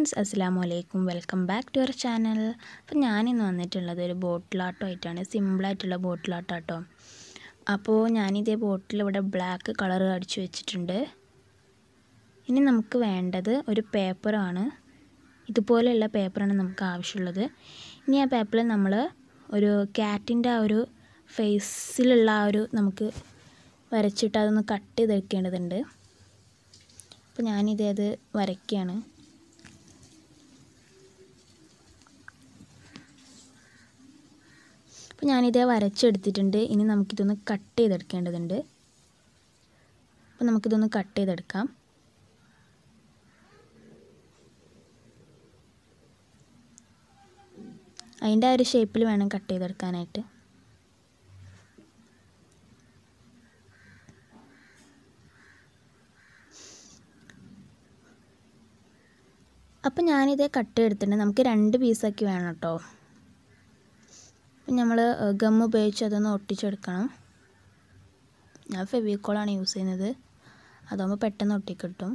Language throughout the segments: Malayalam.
ഫ്രണ്ട്സ് അസ്സാം വലൈക്കും welcome back to our channel അപ്പോൾ ഞാനിന്ന് വന്നിട്ടുള്ളത് ഒരു ബോട്ടിലാട്ടം ആയിട്ടാണ് സിമ്പിളായിട്ടുള്ള ബോട്ടിലാട്ടം കേട്ടോ അപ്പോൾ ഞാനിതേ ബോട്ടിൽ ഇവിടെ ബ്ലാക്ക് കളർ അടിച്ചു വെച്ചിട്ടുണ്ട് ഇനി നമുക്ക് വേണ്ടത് ഒരു പേപ്പറാണ് ഇതുപോലെയുള്ള പേപ്പറാണ് നമുക്ക് ആവശ്യമുള്ളത് ഇനി ആ പേപ്പറിൽ നമ്മൾ ഒരു ക്യാറ്റിൻ്റെ ആ ഒരു ഫേസിലുള്ള ആ ഒരു നമുക്ക് വരച്ചിട്ട് അതൊന്ന് കട്ട് ചെയ്തെടുക്കേണ്ടതുണ്ട് അപ്പോൾ ഞാനിതേ അത് വരയ്ക്കുകയാണ് അപ്പോൾ ഞാനിതേ വരച്ചെടുത്തിട്ടുണ്ട് ഇനി നമുക്കിതൊന്ന് കട്ട് ചെയ്തെടുക്കേണ്ടതുണ്ട് അപ്പോൾ നമുക്കിതൊന്ന് കട്ട് ചെയ്തെടുക്കാം അതിൻ്റെ ആ ഒരു ഷേപ്പിൽ വേണം കട്ട് ചെയ്തെടുക്കാനായിട്ട് അപ്പം ഞാനിതേ കട്ട് ചെയ്തിട്ടുണ്ട് നമുക്ക് രണ്ട് പീസാക്കി വേണം കേട്ടോ അപ്പം നമ്മൾ ഗം ഉപയോഗിച്ച് അതൊന്ന് ഒട്ടിച്ചെടുക്കണം ഞാൻ ഫെവിക്കോളാണ് യൂസ് ചെയ്യുന്നത് അതാകുമ്പോൾ പെട്ടെന്ന് ഒട്ടിക്കിട്ടും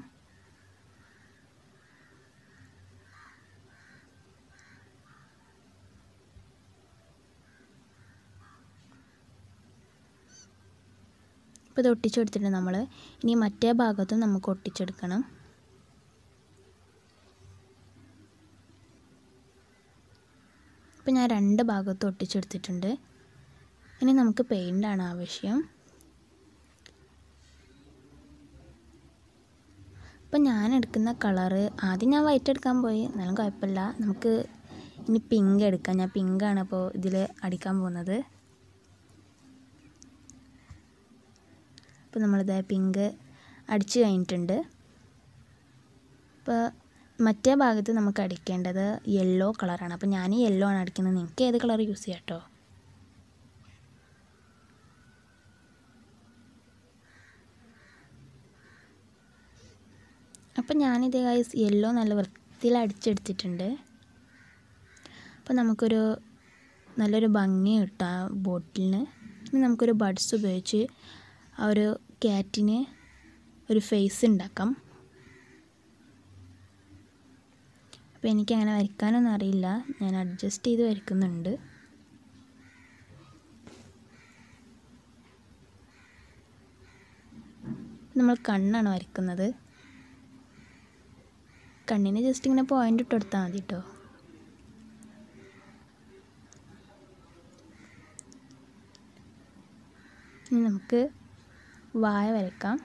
ഇപ്പോൾ ഇത് ഒട്ടിച്ചെടുത്തിട്ടുണ്ട് നമ്മൾ ഇനി മറ്റേ ഭാഗത്തും നമുക്ക് ഒട്ടിച്ചെടുക്കണം ഇപ്പോൾ ഞാൻ രണ്ട് ഭാഗത്തും ഒട്ടിച്ചെടുത്തിട്ടുണ്ട് ഇനി നമുക്ക് പെയിൻ്റാണ് ആവശ്യം അപ്പം ഞാൻ എടുക്കുന്ന കളറ് ആദ്യം ഞാൻ വൈറ്റ് എടുക്കാൻ പോയി എന്നാലും കുഴപ്പമില്ല നമുക്ക് ഇനി പിങ്ക് എടുക്കാം ഞാൻ പിങ്കാണ് അപ്പോൾ ഇതിൽ അടിക്കാൻ പോകുന്നത് അപ്പോൾ നമ്മളിത് പിങ്ക് അടിച്ച് കഴിഞ്ഞിട്ടുണ്ട് ഇപ്പോൾ മറ്റേ ഭാഗത്ത് നമുക്ക് അടിക്കേണ്ടത് യെല്ലോ കളറാണ് അപ്പോൾ ഞാൻ യെല്ലോ ആണ് അടിക്കുന്നത് നിങ്ങൾക്ക് ഏത് കളർ യൂസ് ചെയ്യാം കേട്ടോ അപ്പം ഞാനിതേ ഗൈസ് യെല്ലോ നല്ല വൃത്തിയിൽ അടിച്ചെടുത്തിട്ടുണ്ട് അപ്പോൾ നമുക്കൊരു നല്ലൊരു ഭംഗി കിട്ടും ആ ബോട്ടിലിന് ഇനി നമുക്കൊരു ബഡ്സ് ഉപയോഗിച്ച് ആ ഒരു ക്യാറ്റിന് ഒരു ഫേസ് ഉണ്ടാക്കാം അപ്പോൾ എനിക്കങ്ങനെ വരയ്ക്കാനൊന്നും അറിയില്ല ഞാൻ അഡ്ജസ്റ്റ് ചെയ്ത് വരയ്ക്കുന്നുണ്ട് നമ്മൾ കണ്ണാണ് വരയ്ക്കുന്നത് കണ്ണിന് ജസ്റ്റ് ഇങ്ങനെ പോയിൻ്റ് ഇട്ട് കൊടുത്താൽ മതി കേട്ടോ ഇനി നമുക്ക് വായ വരയ്ക്കാം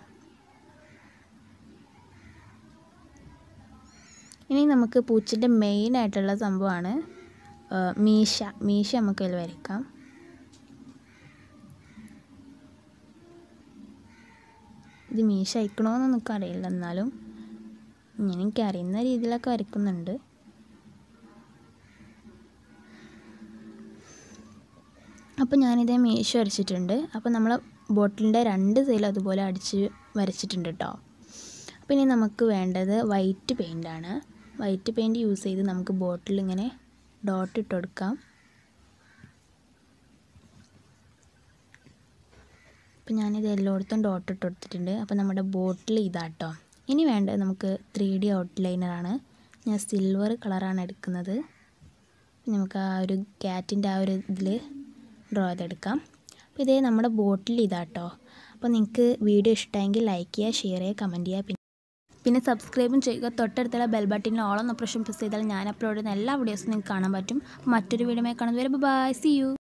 ഇനി നമുക്ക് പൂച്ചൻ്റെ മെയിൻ ആയിട്ടുള്ള സംഭവമാണ് മീശ മീശ നമുക്ക് അതിൽ വരയ്ക്കാം ഇത് മീശ അയക്കണമെന്ന് നമുക്ക് അറിയില്ല എന്നാലും ഞാൻ എനിക്ക് അറിയുന്ന രീതിയിലൊക്കെ വരയ്ക്കുന്നുണ്ട് അപ്പോൾ ഞാനിതേ മീശ വരച്ചിട്ടുണ്ട് അപ്പോൾ നമ്മൾ ബോട്ടിലിൻ്റെ രണ്ട് സൈഡിൽ അതുപോലെ അടിച്ച് വരച്ചിട്ടുണ്ട് കേട്ടോ അപ്പോൾ ഇനി നമുക്ക് വേണ്ടത് വൈറ്റ് പെയിൻ്റാണ് വൈറ്റ് പെയിൻറ്റ് യൂസ് ചെയ്ത് നമുക്ക് ബോട്ടിൽ ഇങ്ങനെ ഡോട്ട് ഇട്ട് കൊടുക്കാം അപ്പോൾ ഞാനിത് എല്ലായിടത്തും ഡോട്ട് ഇട്ട് കൊടുത്തിട്ടുണ്ട് അപ്പോൾ നമ്മുടെ ബോട്ടിൽ ഇതാട്ടോ ഇനി വേണ്ടത് നമുക്ക് ത്രീ ഡി ഔട്ട്ലൈനറാണ് ഞാൻ സിൽവർ കളറാണ് എടുക്കുന്നത് നമുക്ക് ആ ഒരു ക്യാറ്റിൻ്റെ ആ ഒരു ഇതിൽ ഡ്രോ ചെയ്തെടുക്കാം അപ്പോൾ ഇതേ നമ്മുടെ ബോട്ടിൽ ഇതാട്ടോ അപ്പോൾ നിങ്ങൾക്ക് വീഡിയോ ഇഷ്ടമെങ്കിൽ ലൈക്ക് ചെയ്യുക ഷെയർ ചെയ്യുക കമൻറ്റ് ചെയ്യുക പിന്നെ പിന്നെ സബ്സ്ക്രൈബും ചെയ്യുക തൊട്ടടുത്തുള്ള ബെൽ ബട്ടണിൽ ഓളം പ്രശ്നം പ്രസ് ചെയ്താൽ ഞാൻ അപ്ലോഡ് ചെയ്യുന്ന എല്ലാ വീഡിയോസും നിങ്ങൾക്ക് കാണാൻ പറ്റും മറ്റൊരു വീഡിയോ കാണുന്നത് വരെ ബൈ സി യു